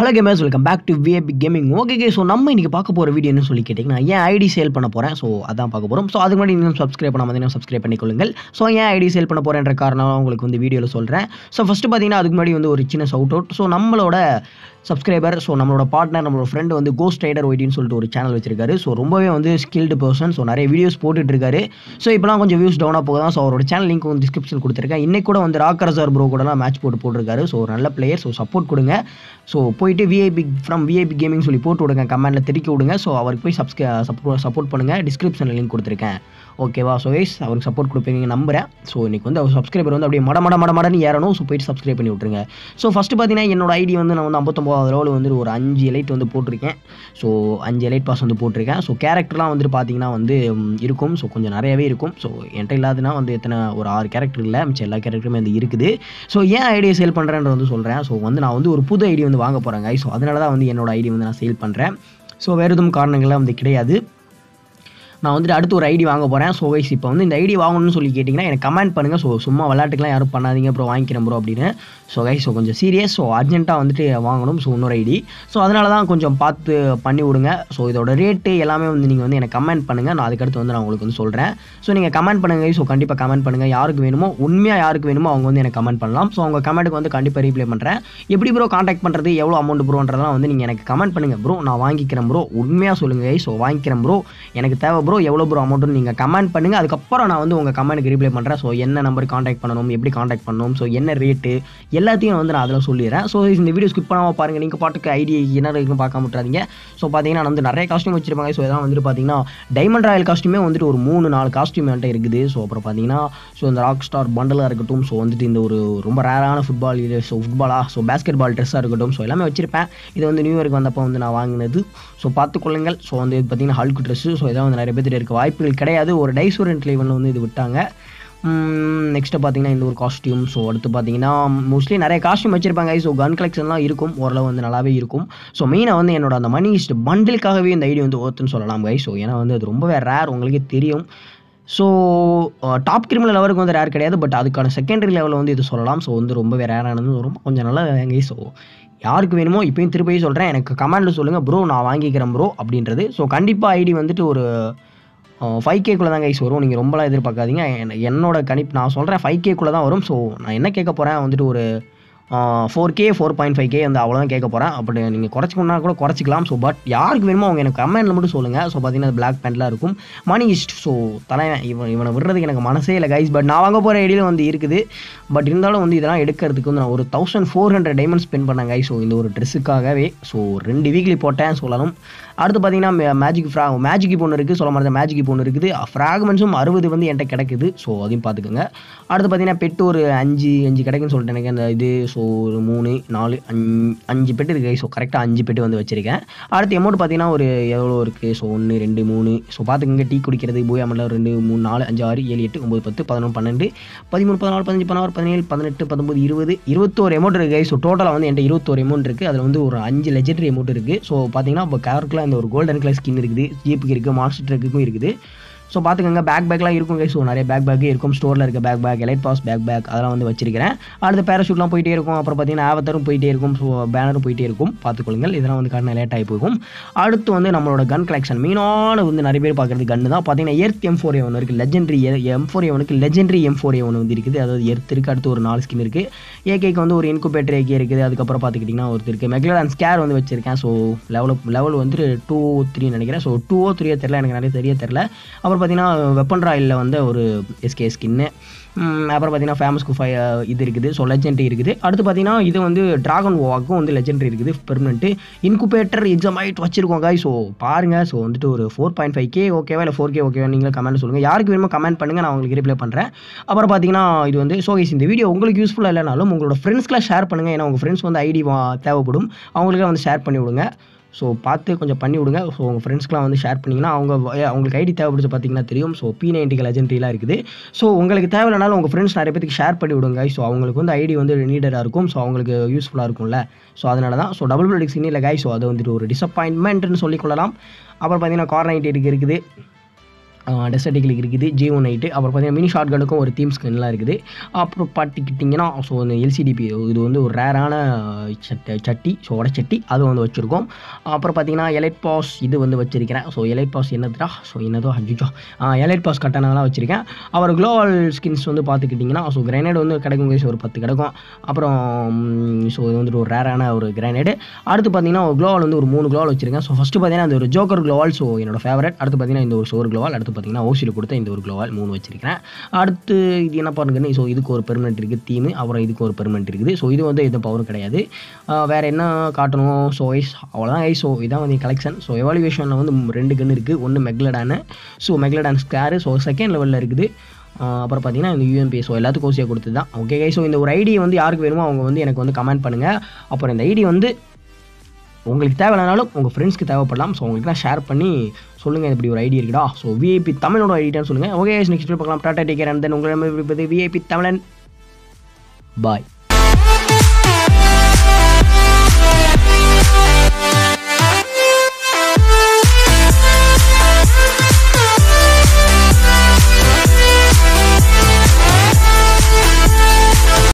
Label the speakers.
Speaker 1: hello gamers welcome back to VIP gaming okay K so நம்ம இன்றைக்கி பார்க்க போகிற வீடியோ என்ன சொல்லி கேட்டிங்கன்னா ஏன் ஐடி சேல் பண்ண போகிறேன் ஸோ அதான் பார்க்க போகிறோம் ஸோ அதுக்கு முன்னாடி இன்னும் சப்ஸ்கிரைப் பண்ணாமல் இன்னும் சப்ஸ்கிரைப் பண்ணிக்கொள்ளுங்கள் ஸோ ஏன் ஐடி சேல் பண்ண போகிறேன்ற காரணம் உங்களுக்கு வந்து வீடியோவில் சொல்கிறேன் ஸோ ஃபஸ்ட்டு பார்த்தீங்கன்னா அதுக்கு முன்னாடி வந்து ஒரு சின்ன சவுட் அவுட் ஸோ நம்மளோட சப்ஸ்கிரைபர் ஸோ நம்மளோட பார்ட்னர் நம்மளோட ஃப்ரெண்டு வந்து கோஸ்ட் ரைடர் ஒய்டின்னு சொல்லிட்டு ஒரு சேனல் வச்சிருக்காரு ஸோ ரொம்பவே வந்து ஸ்கில்டு பர்சன் ஸோ நிறைய வீடியோஸ் போட்டுட்டு இருக்காரு ஸோ இப்போலாம் கொஞ்சம் வியூஸ் டவுனாக போகுதான் ஸோ அவரோட சேனல் லிங்க் வந்து டிஸ்கிரிப்ஷன் கொடுத்துருக்கேன் இன்னைக்கு கூட வந்து ராக்கர் சார் ப்ரோ கூடலாம் மேட்ச் போட்டு போட்டிருக்காரு ஸோ ஒரு நல்ல பிளேயர் ஸோ சப்போர்ட் கொடுங்க ஸோ போயிட்டு விஐபி ஃப்ரம் விஐபி கேமிங் சொல்லி போட்டு விடுங்க கமெண்ட்டில் திருக்கி விடுங்க ஸோ அவருக்கு போய் சப்ஸ்கிரை சப்போர்ட் சப்போர்ட் பண்ணுங்கள் டிஸ்கிரிப்ஷனில் லிங்க் கொடுத்துருக்கேன் ஓகேவா ஸோ வைஸ் அவருக்கு சப்போர்ட் கொடுப்பீங்க நம்புறேன் ஸோ இன்னைக்கு வந்து அவர் சப்ஸ்கிரைபர் வந்து அப்படியே மட மட மட மடன்னு ஏறணும் ஸோ போயிட்டு சப்ஸ்கிரைப் பண்ணி விட்ருங்க ஸோ ஃபஸ்ட்டு பார்த்தீங்கன்னா என்னோட ஐடி வந்து நான் வந்து ஐம்பத்தொம்போதாவது லெவல் வந்து ஒரு அஞ்சு எலைட் வந்து போட்டிருக்கேன் ஸோ அஞ்சு எலைட் பாஸ் வந்து போட்டிருக்கேன் ஸோ கேரக்டர்லாம் வந்துட்டு பார்த்தீங்கன்னா வந்து ம், இருக்கும் ஸோ கொஞ்சம் நிறையவே இருக்கும் ஸோ என்கிட்ட இல்லாதுன்னா வந்து எத்தனை ஒரு ஆறு கேரக்டர் இல்லை மிச்சம் எல்லா கேரக்டருமே வந்து இருக்குது ஸோ ஏன் ஐடியை சேல் பண்ணுறேன்ற வந்து சொல்கிறேன் ஸோ வந்து நான் வந்து ஒரு புது ஐடி வந்து வாங்க போகிறேங்க ஸோ அதனால தான் வந்து என்னோட ஐடி வந்து நான் சேல் பண்ணுறேன் ஸோ வேறு எதுவும் காரணங்கள்லாம் வந்து கிடையாது நான் வந்துட்டு அடுத்து ஒரு ஐடி வாங்க போகிறேன் ஸோ வைஸ் இப்போ வந்து இந்த ஐடி வாங்கணும்னு சொல்லி கேட்டிங்கன்னா எனக்கு கமெண்ட் பண்ணுங்கள் ஸோ சும்மா விளையாட்டுக்கெலாம் யாரும் பண்ணாதீங்க ப்ரோ வாங்கிக்கிறேன் ப்ரோ அப்படின்னு ஸோ கைஸ் ஸோ கொஞ்சம் சீரியஸ் ஸோ அர்ஜென்ட்டாக வந்துட்டு வாங்கணும் ஸோ இன்னொரு ஐடி ஸோ அதனால தான் கொஞ்சம் பார்த்து பண்ணி விடுங்க ஸோ இதோட ரேட்டு எல்லாமே வந்து நீங்கள் வந்து எனக்கு கமெண்ட் பண்ணுங்கள் நான் அதுக்கடுத்து வந்து நான் உங்களுக்கு வந்து சொல்கிறேன் ஸோ நீங்கள் கமெண்ட் பண்ணுங்க ஸோ கண்டிப்பாக கமெண்ட் பண்ணுங்கள் யாருக்கு வேணுமோ உண்மையாக யாருக்கு வேணுமோ அவங்க வந்து எனக்கு கமெண்ட் பண்ணலாம் ஸோ அவங்க கமெண்ட்டுக்கு வந்து கண்டிப்பாக ரீப்ளை பண்ணுறேன் எப்படி ப்ரோ காண்டாக்ட் பண்ணுறது எவ்வளோ அமௌண்ட் ப்ரோன்றதெல்லாம் வந்து நீங்கள் எனக்கு கமெண்ட் பண்ணுங்கள் ப்ரோ நான் வாங்கிக்கிறேன் ப்ரோ உண்மையாக சொல்லுங்கள் ஸோ வாங்கிக்கிறேன் ப்ரோ எனக்கு தேவை ப்ரோ எவ்வளோ ப்ரோ அமௌண்ட்னு நீங்கள் கமெண்ட் பண்ணுங்கள் அதுக்கப்புறம் நான் வந்து உங்கள் கமெண்ட்டுக்கு ரீப்ளை பண்ணுறேன் ஸோ என்ன நம்பர் காண்டாக்ட் பண்ணணும் எப்படி காண்டாக்ட் பண்ணணும் ஸோ என்ன ரேட்டு எல்லாத்தையும் வந்து நான் அதில் சொல்லிடுறேன் ஸோ இந்த வீடியோ ஸ்கிப் பண்ணாமல் பாருங்கள் நீங்கள் பாட்டுக்கு ஐடி என்ன இருக்குன்னு பார்க்க விட்றாதீங்க ஸோ பார்த்தீங்கன்னா நான் வந்து நிறைய காஸ்ட்யூம் வச்சிருப்பாங்க ஸோ இதெல்லாம் வந்துட்டு பார்த்தீங்கன்னா டைமண்ட் ராயல் காஸ்ட்யூமே வந்துட்டு ஒரு மூணு நாலு காஸ்ட்யூம் என்கிட்ட இருக்குது ஸோ அப்புறம் பார்த்தீங்கன்னா ஸோ இந்த ராக் ஸ்டார் பண்டலாக இருக்கட்டும் ஸோ வந்துட்டு இந்த ஒரு ரொம்ப ரேரான ஃபுட்பால் இது ஸோ ஃபுட்பாலாக ஸோ பேஸ்கெட் பால் ட்ரெஸ்ஸாக இருக்கட்டும் ஸோ எல்லாமே வச்சிருப்பேன் இது வந்து நியூ இயர்க்கு வந்தப்போ வந்து நான் வாங்கினது ஸோ பார்த்துக்கொள்ளுங்கள் ஸோ வந்து இது பார்த்தீங்கன்னா ஹல்க் ட்ரெஸ்ஸு ஸோ இதான் வந்து நிறைய பேர்த்து இருக்க வாய்ப்புகள் கிடையாது ஒரு டைசூரண்ட் லெவலில் வந்து இது விட்டாங்க நெக்ஸ்ட்டு பார்த்தீங்கன்னா இந்த ஒரு காஸ்டியூம் ஸோ அடுத்து பார்த்தீங்கன்னா மோஸ்ட்லி நிறைய காஸ்டியூம் வச்சிருப்பாங்க ஸோ கன் கலெக்ஷன்லாம் இருக்கும் ஓரளவு வந்து நல்லாவே இருக்கும் ஸோ மெயினாக வந்து என்னோட அந்த மணி இஸ்ட் பண்டிலுக்காகவே இந்த ஐடி வந்து ஓத்துன்னு சொல்லலாம் கை ஸோ ஏன்னா வந்து அது ரொம்பவே ரேர் உங்களுக்கே தெரியும் ஸோ டாப் கிரிமினல் லெவலுக்கு வந்து ரேர் கிடையாது பட் அதுக்கான செகண்டரி லெவலில் வந்து இது சொல்லலாம் ஸோ வந்து ரொம்பவே ரேரானது ரொம்ப கொஞ்சம் நல்லா கை ஸோ யாருக்கு வேணுமோ இப்பயும் திருப்பி சொல்கிறேன் எனக்கு கமெண்டில் சொல்லுங்கள் ப்ரோ நான் வாங்கிக்கிறேன் ப்ரோ அப்படின்றது ஸோ கண்டிப்பாக ஐடி வந்துட்டு ஒரு ஃபைவ் கேக்குள்ளே தான் கைஸ் வரும் நீங்கள் ரொம்பலாம் எதிர்பார்க்காதீங்க என்- என்னோட கணிப்பு நான் சொல்கிறேன் ஃபைவ் கேக்குள்ளே தான் வரும் ஸோ நான் என்ன கேட்க போகிறேன் வந்துட்டு ஒரு four K four point five K வந்து அவ்வளோதான் கேட்க போகிறேன் அப்படி நீங்கள் குறைச்சிக்கணும்னா கூட குறைச்சிக்கலாம் ஸோ பட் யாருக்கு வேணுமோ அவங்க எனக்கு கமெண்ட்டில் மட்டும் சொல்லுங்கள் ஸோ பார்த்தீங்கன்னா பிளாக் பேண்ட்லாம் இருக்கும் மணி இஸ்ட் ஸோ தலைவன் இவன் இவனை விடுறதுக்கு எனக்கு மனசே இல்லை கைஸ் பட் நான் வாங்க போகிற ஐடியில் வந்து இருக்குது பட் இருந்தாலும் வந்து இதெல்லாம் எடுக்கிறதுக்கு வந்து நான் ஒரு thousand four hundred diamond spend பண்ணேன் கைஸ் ஸோ இந்த ஒரு ட்ரெஸ்ஸுக்காகவே ஸோ ரெண்டு வீக்லி போட்டேன் சொல்லணும் அடுத்து பார்த்தீங்கன்னா மேஜிக் ஃப்ரா மேஜிக் பொண்ணு இருக்குது சொல்ல மாதிரி மேஜிக் பொண்ணு இருக்குது ஃப்ராக்மெண்ட்ஸும் அறுபது வந்து என்கிட்ட கிடைக்குது ஸோ அதையும் பார்த்துக்கோங்க அடுத்து பார்த்தீங்கன்னா பெட்டு ஒரு அஞ்சு அஞ்சு கிடைக்குன்னு சொல்லிட்டு எனக்கு அந்த இது ஸோ ஒரு மூணு நாலு அஞ்சு அஞ்சு பெட்டு இருக்குது ஸோ கரெக்டாக அஞ்சு பெட்டு வந்து வச்சுருக்கேன் அடுத்து அமௌண்ட் பார்த்தீங்கன்னா ஒரு எவ்வளோ இருக்குது ஸோ ஒன்று ரெண்டு மூணு ஸோ பார்த்துக்கோங்க டீ குடிக்கிறது போய் அமௌண்ட்டில் ரெண்டு மூணு நாலு அஞ்சு ஆறு ஏழு எட்டு ஒம்பது பத்து பதினொன்று பன்னெண்டு பதிமூணு பதினாலு பதினஞ்சு பதினாறு பதினேழு பதினெட்டு பத்தொம்பது இருபது இருபத்தோரு அமௌண்ட் இருக்குது ஸோ டோட்டலாக வந்து என்கிட்ட இருபத்தோரு அமௌண்ட் இருக்குது அதில் வந்து ஒரு அஞ்சு லெஜெண்டரி அமௌண்ட் இருக்குது ஸோ பார்த்தீங்கன்னா இப்போ காருக்குலாம் இந்த ஒரு கோல்டன் கலர் ஸ்கின் இருக்குது ஜீப்புக்கு இருக்குது மான்ஸ்டர் ட்ரக்குக்கும் இருக்குது ஸோ பார்த்துக்கோங்க பேக் பேக்லாம் இருக்கும் ஸோ நிறைய பேக் பேக் இருக்கும் ஸ்டோரில் இருக்க pack pack elite pass pack pack அதெல்லாம் வந்து வச்சிருக்கிறேன் அடுத்து பேராஷூட்லாம் போயிட்டே இருக்கும் அப்புறம் பார்த்தீங்கன்னா ஆவத்தரும் போயிட்டே இருக்கும் ஸோ பேனரும் போயிட்டே இருக்கும் பார்த்துக்கொள்ளுங்கள் இதெல்லாம் வந்து காரணம் லேட் ஆகி போகும் அடுத்து வந்து நம்மளோட கன் கலெக்ஷன் மெயினான வந்து நிறைய பேர் பார்க்குறது கன்று தான் பார்த்தீங்கன்னா எர்த் எம் ஃபோர் ஒன்று இருக்குது லெஜெண்டரி எம் ஃபோர் ஒனுக்கு லெஜெண்டரி எம் ஃபோர் ஒன்று வந்து இருக்குது அதாவது எர்த் இருக்குது அடுத்து ஒரு நாலு ஸ்கின் இருக்குது ஏகேக்கு வந்து ஒரு இன்குபேட்டர் ஏகே இருக்குது அதுக்கப்புறம் பார்த்துக்கிட்டிங்கன்னா ஒருத்தர் இருக்குது மெக்லர் ஸ்கேர் வந்து வச்சிருக்கேன் ஸோ லெவல் லெவல் வந்து டூ த்ரீ நினைக்கிறேன் ஸோ டூ ஓ த்ரீயோ தெரில எனக்கு நிறைய தெரிய தெரில அப்புறம் பார்த்தீங்கன்னா வெப்பன் ராயில் வந்து ஒரு எஸ்கே ஸ்கின்னு அப்புறம் பார்த்தீங்கன்னா ஃபேமஸ்க்கு ஃபை இது இருக்குது ஸோ லெஜெண்டரி இருக்குது அடுத்து பார்த்தீங்கன்னா இது வந்து டிராகன் ஓவாக்கும் வந்து லெஜெண்டரி இருக்குது பெர்மனெண்ட்டு இன்குபேட்டர் எக்ஸாம் ஆகிட்டு வச்சிருக்கோம் காய் ஸோ பாருங்கள் ஸோ வந்துட்டு ஒரு ஃபோர் பாயிண்ட் ஃபைவ் கே ஓகேவா இல்லை ஃபோர் கே ஓகேவா நீங்களும் கமெண்ட் சொல்லுங்கள் யாருக்கு வேணுமோ கமெண்ட் பண்ணுங்கள் நான் உங்களுக்கு ரிப்ளை பண்ணுறேன் அப்புறம் பார்த்தீங்கன்னா இது வந்து ஸோ guys, இந்த வீடியோ உங்களுக்கு யூஸ்ஃபுல்லாக இல்லைனாலும் உங்களோட ஃப்ரெண்ட்ஸ்க்குலாம் ஷேர் பண்ணுங்கள் ஏன்னா உங்கள் ஃப்ரெண்ட்ஸ் வந்து ஐடி தேவைப்படும் அவங்களுக்குலாம் வந்து ஷேர் பண்ணி விடுங்க ஸோ பார்த்து கொஞ்சம் பண்ணி விடுங்க ஸோ உங்கள் ஃப்ரெண்ட்ஸ்க்குலாம் வந்து ஷேர் பண்ணிங்கன்னா அவங்க வ- அவங்களுக்கு ஐடி தேவைப்படுச்சு பார்த்தீங்கன்னா தெரியும் ஸோ பி நைன்டிக்கு லெஜெண்ட்ரிலாம் இருக்குது ஸோ உங்களுக்கு தேவையில்லைனாலும் உங்கள் ஃப்ரெண்ட்ஸ் நிறைய பேருக்கு ஷேர் பண்ணி விடுங்க ஸோ அவங்களுக்கு வந்து ஐடி வந்து நீடராக இருக்கும் ஸோ அவங்களுக்கு யூஸ்ஃபுல்லாக இருக்கும்ல ஸோ அதனால தான் ஸோ டபுள் பிளடிக்ஸ் இல்லை காய் ஸோ அது வந்துட்டு ஒரு டிசப்பாயின்மெண்ட்னு சொல்லிக்கொள்ளலாம் அப்புறம் பார்த்தீங்கன்னா கார் நைன்டி இருக்குது டெசர்டிக்கல் இருக்குது ஜி ஒன் நைட்டு அப்புறம் பார்த்தீங்கன்னா மினி ஷார்ட் கனுக்கும் ஒரு தீம் ஸ்கின்லாம் இருக்குது அப்புறம் பார்த்துக்கிட்டிங்கன்னா ஸோ இந்த எல்சிடிபி இது வந்து ஒரு ரேரான சட்டி சட்டி ஸோ உடச்சட்டி அது வந்து வச்சுருக்கோம் அப்புறம் பார்த்தீங்கன்னா எலைட் பாஸ் இது வந்து வச்சிருக்கிறேன் ஸோ எலைட் பாஸ் என்னதுடா ஸோ என்னதோ அஜிச்சோ எலைட் பாஸ் கட்டணம்லாம் வச்சுருக்கேன் அப்புறம் குளோவல் ஸ்கின்ஸ் வந்து பார்த்துக்கிட்டிங்கன்னா ஸோ கிரைனேட் வந்து கிடைக்கும் guys, ஒரு பத்து கிடைக்கும் அப்புறம் ஸோ இது வந்துட்டு ஒரு ரேரான ஒரு கிரைனேடு அடுத்து பார்த்தீங்கன்னா ஒரு குளோவால் வந்து ஒரு மூணு குளோவால் வச்சிருக்கேன் ஸோ ஃபஸ்ட்டு பார்த்தீங்கன்னா அந்த ஒரு ஜோக்கர் குளோவால் ஸோ என்னோட ஃபேவரட் அடுத்து பார்த்தீங்கன்னா இந்த ஒரு சோர் குளோவால் அடுத்து பார்த்தீங்கன்னா ஓசியில் கொடுத்த இந்த ஒரு குளோவால் மூணு வச்சிருக்கிறேன் அடுத்து இது என்ன பண்ணுங்கன்னு ஸோ இதுக்கு ஒரு பெர்மனெண்ட் இருக்குது தீமு அப்புறம் இதுக்கு ஒரு பெர்மனெண்ட் இருக்குது ஸோ இது வந்து எதுவும் பவரும் கிடையாது ஆஹ் வேற என்ன காட்டணும் ஸோ ஐஸ் அவ்வளோதான் ஐஸ் ஸோ இதான் வந்து கலெக்ஷன் ஸோ எவாலுவேஷனில் வந்து ரெண்டு கன்று இருக்குது ஒன்று மெக்லடானு so Megalodon scar so second லெவலில் இருக்குது ஆஹ் அப்புறம் பார்த்தீங்கன்னா இந்த யூஎம்பி ஸோ எல்லாத்துக்கும் ஓசியாக கொடுத்து தான் ஓகே ஸோ இந்த ஒரு ஐடி வந்து யாருக்கு வேணுமோ அவங்க வந்து எனக்கு வந்து கமெண்ட் பண்ணுங்கள் அப்புறம் இந்த ஐடி வந்து உங்களுக்கு தேவையில்லைனாலும் உங்கள் ஃப்ரெண்ட்ஸ்க்கு தேவைப்படலாம் ஸோ உங்களுக்கு நான் ஷேர் பண்ணி சொல்லுங்கள் இப்படி ஒரு ஐடி இருக்குடா ஸோ விஐபி தமிழோட ஐடியான்னு சொல்லுங்கள் ஓகே நெக்ஸ்ட் பார்க்கலாம் டாட்டா டேக்கர் அண்ட் தென் உங்களை விஐபி தமிழன் பாய்